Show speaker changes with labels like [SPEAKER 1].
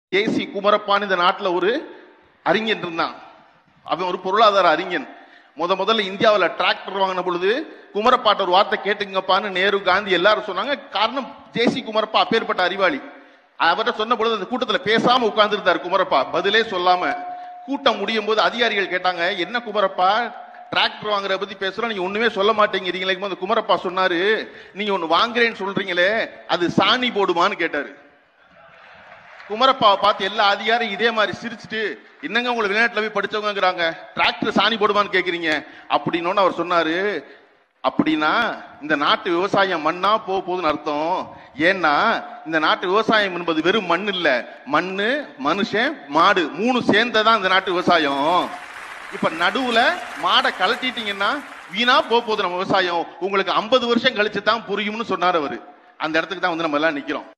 [SPEAKER 1] AC குமரப்பான் இந்த நாட்டுல ஒரு அறிஞன் இருந்தான் அவன் ஒரு பொருளாதார அறிஞன் முத முதல்ல இந்தியாவில் டிராக்டர் வாங்கின பொழுது குமரப்பாட்ட ஒரு வார்த்தை கேட்டுங்கப்பான்னு நேரு காந்தி எல்லாரும் சொன்னாங்க காரணம் ஜேசி குமரப்பா அப்பேற்பட்ட அறிவாளி அவர்கிட்ட சொன்ன பொழுது அந்த கூட்டத்துல பேசாம உட்கார்ந்துருந்தார் குமரப்பா பதிலே சொல்லாம கூட்டம் முடியும் போது அதிகாரிகள் கேட்டாங்க என்ன குமரப்பா டிராக்டர் வாங்குற பத்தி பேசுறோம் நீங்க ஒண்ணுமே சொல்ல மாட்டேங்கிறீங்களே அந்த குமரப்பா சொன்னாரு நீங்க ஒண்ணு வாங்குறேன்னு சொல்றீங்களே அது சாணி போடுமான்னு கேட்டாரு குமரப்பாவை பார்த்து எல்லா அதிகாரியும் இதே மாதிரி சிரிச்சுட்டு என்னங்க உங்களை வெளிநாட்டுல போய் படிச்சவங்கிறாங்க டிராக்டர் சாணி போடுமான்னு கேக்குறீங்க அப்படின்னு அவர் சொன்னாரு அப்படின்னா இந்த நாட்டு விவசாயம் மண்ணா போக போகுதுன்னு அர்த்தம் ஏன்னா இந்த நாட்டு விவசாயம் என்பது வெறும் மண் இல்ல மண்ணு மனுஷன் மாடு மூணு சேர்ந்ததான் இந்த நாட்டு விவசாயம் இப்ப நடுவுல மாடை கழட்டிட்டீங்கன்னா வீணா போக போகுது நம்ம விவசாயம் உங்களுக்கு ஐம்பது வருஷம் கழிச்சு தான் புரியும்னு சொன்னார் அவரு அந்த இடத்துக்கு தான் வந்து நம்ம எல்லாம் நிக்கிறோம்